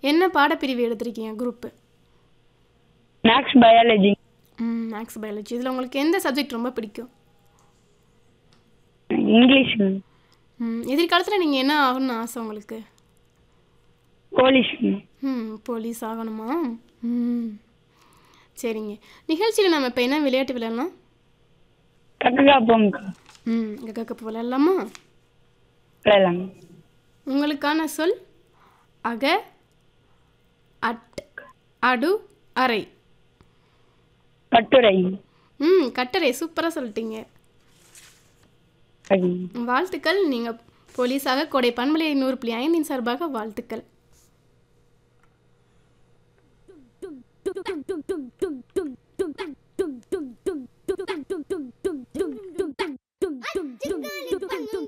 என்ன பாடப்பிரிவு எடுத்திருக்கீங்க குரூப்பு மேக்ஸ் பயாலஜி ம் மேக்ஸ் பயாலஜி இதில் உங்களுக்கு எந்த சப்ஜெக்ட் ரொம்ப பிடிக்கும் இங்கிலீஷ் ம் எதிர்காலத்தில் நீங்கள் என்ன ஆகணும்னு ஆசை உங்களுக்கு போலீஸ் ம் போலீஸ் ஆகணுமா ம் சரிங்க நிகழ்ச்சியில் நம்ம இப்போ என்ன விளையாட்டு விளையாடலாம் கக்கா போங்கக்கா ம் கக்கா கப்பு விளையாடலாமா விளையாடலாம் உங்களுக்கான சொல் அக அட் அடு அறை கட்டுரை ம் கட்டரை சூப்பராக சொல்லிட்டீங்க சரி. வாழ்த்துக்கள் நீங்கள் போலீஸாக கொடை பண்பலை நூறு புள்ளி ஐந்தின் சார்பாக வாழ்த்துக்கள்